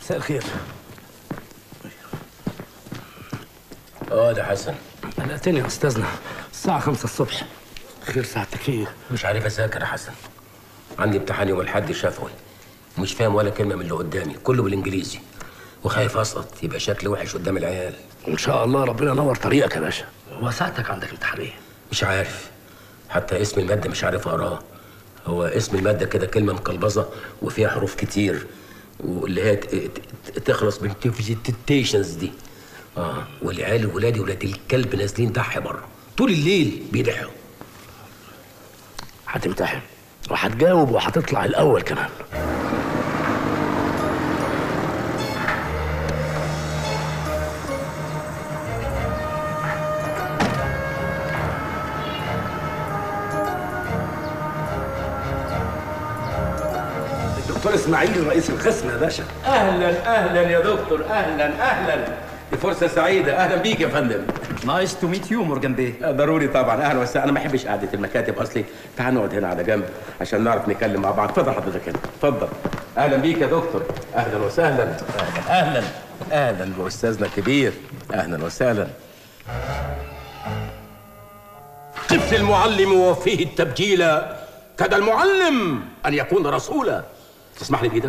مساء الخير اه ده حسن قلقتني يا استاذنا الساعة خمسة الصبح خير ساعتك ايه؟ مش عارف اذاكر يا حسن عندي امتحان يوم الاحد شفوي مش فاهم ولا كلمه من اللي قدامي كله بالانجليزي وخايف اسقط يبقى شكلي وحش قدام العيال ان شاء الله ربنا ينور طريقك يا باشا هو ساعتك عندك امتحان ايه؟ مش عارف حتى اسم الماده مش عارف اقراه هو اسم الماده كده كلمه مقلبظه وفيها حروف كتير واللي هي ت- ت- تخلص من تيشنز دي اه والعيال ولادي ولاد الكلب نازلين ضحي بره طول الليل بيضحوا هتمتحن وهتجاوب وهتطلع الاول كمان الدكتور اسماعيل رئيس القسم يا باشا اهلا اهلا يا دكتور اهلا اهلا دي فرصه سعيده اهلا بيك يا فندم نايس تو ميت يو مورجان بيه ضروري طبعا اهلا وسهلا انا ما بحبش قعده المكاتب اصلي تعال نقعد هنا على جنب عشان نعرف نتكلم مع بعض اتفضل حضرتك هنا اتفضل اهلا بيك يا دكتور اهلا وسهلا اهلا اهلا باستاذنا الكبير اهلا وسهلا طفل المعلم وفيه التبجيل كاد المعلم ان يكون رسولا تسمح لي بايدك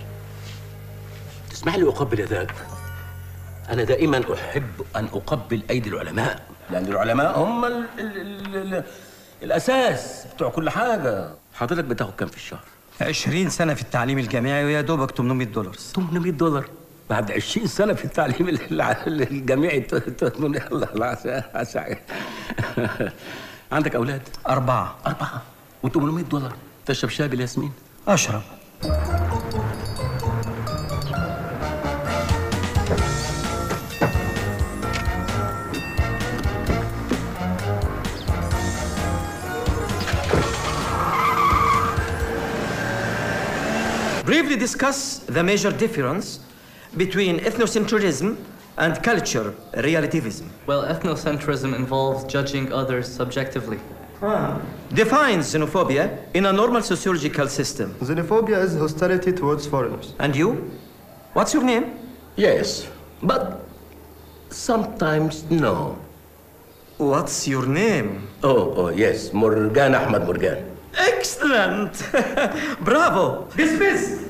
تسمح لي اقبل يداك أنا دائما أحب أن أقبل أيدي العلماء لأن العلماء هم ال ال ال ال الأساس بتوع كل حاجة حضرتك بتاخد كام في الشهر؟ 20 سنة في التعليم الجامعي ويا دوبك 800 دولار 800 دولار بعد 20 سنة في التعليم ال- ال- الجامعي ت- ت- الله الله عسى- عسى. عندك أولاد؟ أربعة أربعة و800 دولار تشرب شاي بالياسمين؟ أشرب Briefly discuss the major difference between ethnocentrism and culture relativism. Well, ethnocentrism involves judging others subjectively. Define xenophobia in a normal sociological system. Xenophobia is hostility towards foreigners. And you? What's your name? Yes but sometimes no What's your name? Oh, oh, yes مرجان أحمد مرجان Excellent! Bravo! Dismiss!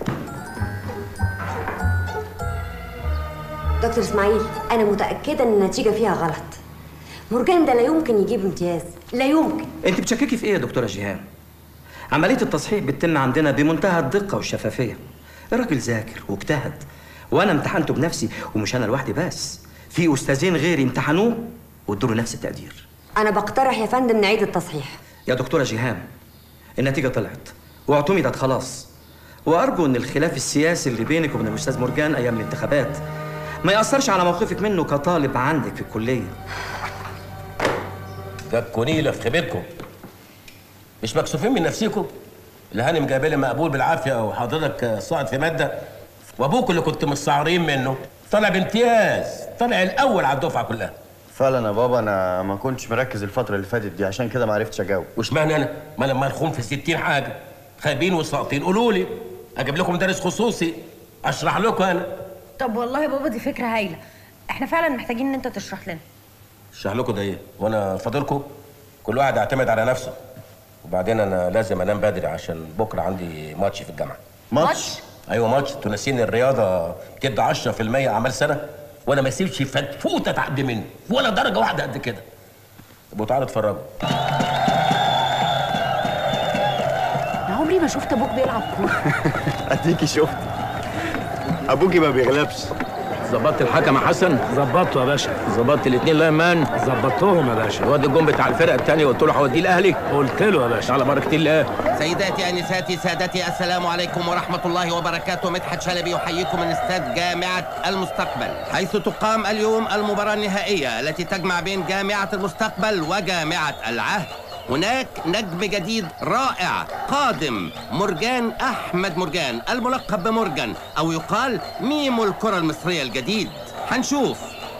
دكتور اسماعيل انا متاكده ان النتيجه فيها غلط مرجان ده لا يمكن يجيب امتياز لا يمكن انت بتشككي في ايه يا دكتوره جيهان؟ عمليه التصحيح بتتم عندنا بمنتهى الدقه والشفافيه. الراجل ذاكر واجتهد وانا امتحنته بنفسي ومش انا لوحدي بس. في استاذين غيري امتحنوه وادوا له نفس التقدير. انا بقترح يا فندم نعيد التصحيح يا دكتوره جيهان النتيجه طلعت واعتمدت خلاص. وارجو ان الخلاف السياسي اللي بينك وبين الاستاذ مرجان ايام الانتخابات ما ياثرش على موقفك منه كطالب عندك في الكليه. جاكوني في خيبتكم مش مكسوفين من نفسيكم الهانم جايبه لي مقبول بالعافيه وحضرتك صاعد في ماده وابوك اللي كنت مستعارين منه طلع بامتياز طلع الاول على الدفعه كلها فعلا يا بابا انا ما كنتش مركز الفتره اللي فاتت دي عشان كده ما عرفتش اجاوب واشمعنى انا ما انا مرخوم في 60 حاجه خايبين وساقطين قولوا لي اجيب لكم مدرس خصوصي اشرح لكم انا طب والله يا بابا دي فكرة هايلة احنا فعلا محتاجين ان انت تشرح لنا اشرح لكم ده ايه وانا فاضلكم كل واحد يعتمد على نفسه وبعدين انا لازم انام بدري عشان بكره عندي ماتش في الجامعه ماتش ايوه ماتش تنسين الرياضه بتدي 10% اعمال سنه وانا ما اسيبش فتفوته تعدي مني ولا درجه واحده قد كده يبقوا تعالوا اتفرجوا انا عمري ما شفت ابوك بيلعب كوره اديكي شفت ابوكي ما بيغلبش ظبطت الحكم يا حسن ظبطته يا باشا ظبطت الاثنين لا مان ظبطتهم يا باشا الواد الجون بتاع الفرقه الثانيه قلت له هوديه الاهلي قلت له يا باشا على بركه الله سيداتي انساتي سادتي السلام عليكم ورحمه الله وبركاته مدحت شلبي يحييكم من استاد جامعه المستقبل حيث تقام اليوم المباراه النهائيه التي تجمع بين جامعه المستقبل وجامعه العهد هناك نجم جديد رائع قادم مرجان احمد مرجان الملقب بمرجان او يقال ميمو الكره المصريه الجديد هنشوف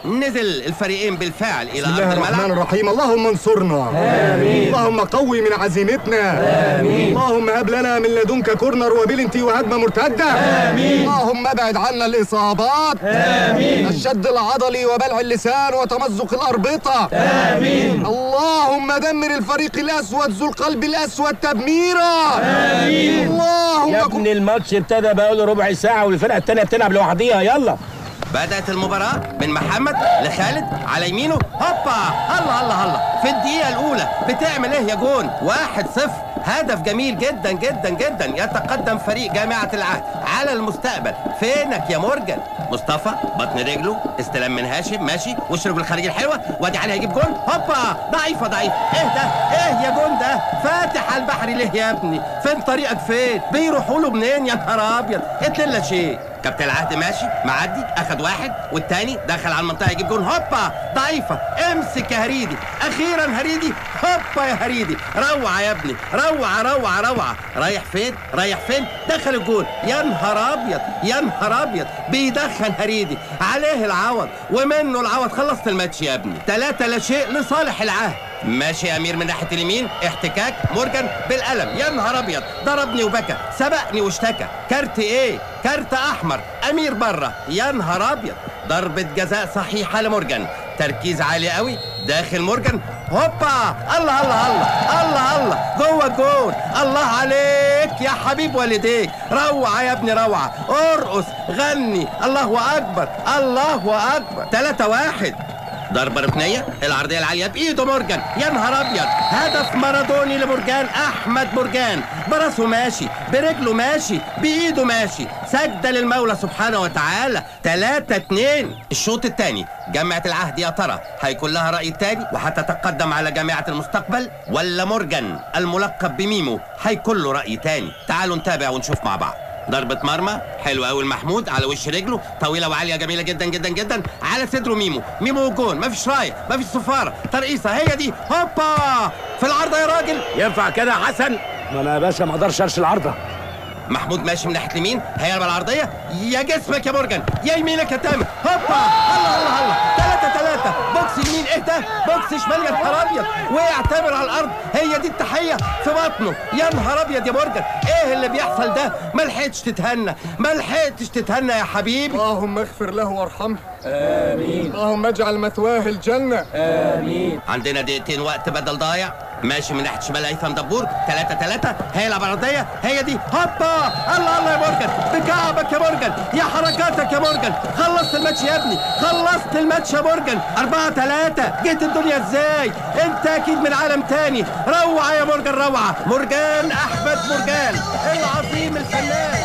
نزل الفريقين بالفعل الى بسم ارض الله الرحمن الملعب الرحيم اللهم انصرنا آمين. اللهم قوي من عزيمتنا آمين. اللهم هب لنا من لدنك كورنر وبلنتي وهجمه مرتده آمين. اللهم ابعد عنا الاصابات آمين. الشد العضلي وبلع اللسان وتمزق الاربطه آمين. اللهم دمر الفريق الاسود ذو القلب الاسود تدميرا آمين. اللهم يا ابني الماتش ابتدى بقاله ربع ساعة والفرقة التانية بتلعب لوحديها يلا بدأت المباراة من محمد لخالد على يمينه هوبا الله الله الله في الدقيقة الأولى بتعمل إيه يا جون؟ واحد صفر هدف جميل جدا جدا جدا يتقدم فريق جامعة العهد على المستقبل فينك يا مورجان مصطفى بطن رجله استلام من هاشم ماشي وش رجل الخارجي الحلوة وادي علي هيجيب جون هوبا ضعيفة ضعيفة ايه ده ايه يا جون ده فاتح على البحر ليه يا ابني فين طريقك فين بيروحوا له منين يا نهار ابيض اتللا شيء كابتن العهد ماشي معدي اخد واحد والتاني دخل على المنطقه يجيب جون هوبا ضعيفه امسك يا هريدي اخيرا هريدي هوبا يا هريدي روعه يا ابني روعه روعه روعه رايح فين رايح فين دخل الجون يا نهار ابيض يا نهار ابيض بيدخن هريدي عليه العوض ومنه العوض خلصت الماتش يا ابني ثلاثة لا شيء لصالح العهد ماشي يا امير من ناحيه اليمين احتكاك مورجان بالقلم يا نهار ابيض ضربني وبكى سبقني واشتكى كارت ايه كارت احمر امير بره يا نهار ابيض ضربه جزاء صحيحه لمورجان تركيز عالي قوي داخل مورجان هوبا الله الله الله الله الله جوه الجون الله عليك يا حبيب والديك روعه يا ابني روعه ارقص غني الله اكبر الله اكبر 3 واحد ضربة ركنية العرضية العالية بإيده مورجان يا نهار أبيض هدف مارادوني لمورجان أحمد مورجان براسه ماشي برجله ماشي بإيده ماشي سجدة للمولى سبحانه وتعالى 3 2 الشوط الثاني جامعة العهد يا ترى هيكون لها رأي تاني وهتتقدم على جامعة المستقبل ولا مورجان الملقب بميمو هيكون له رأي تاني تعالوا نتابع ونشوف مع بعض ضربة مرمى حلوة قوي المحمود على وش رجله طويلة وعالية جميلة جدا جدا جدا على صدره ميمو ميمو جون مفيش راية مفيش صفارة ترقيصة هي دي هوبا في العارضة يا راجل ينفع كده يا حسن ما انا يا باشا ما اقدرش ارش العارضه محمود ماشي من ناحية اليمين هيقلب العرضية يا جسمك يا مورجان يا يمينك يا تامر هوبا الله الله الله ثلاثة ثلاثة بوكس يمين ايه ده بوكس شمال يا نهار ابيض وقع تامر على الارض هي دي التحية في بطنه يا نهار ابيض يا مورجان ايه اللي بيحصل ده ما لحقتش تتهنى ما لحقتش تتهنى يا حبيبي اللهم اغفر له وارحمه امين اللهم اجعل مثواه الجنه امين عندنا دقيقتين وقت بدل ضايع ماشي من ناحيه شمال هيثم دبور 3 3 هيلعب عرضيه هي دي هوبا الله الله يا مورجان بكعبك يا مورجان يا حركاتك يا مورجان خلصت الماتش يا ابني خلصت الماتش يا مورجان 4 3 جيت الدنيا ازاي انت اكيد من عالم تاني روعه يا مورجان روعه مورجان احمد مورجان العظيم الفنان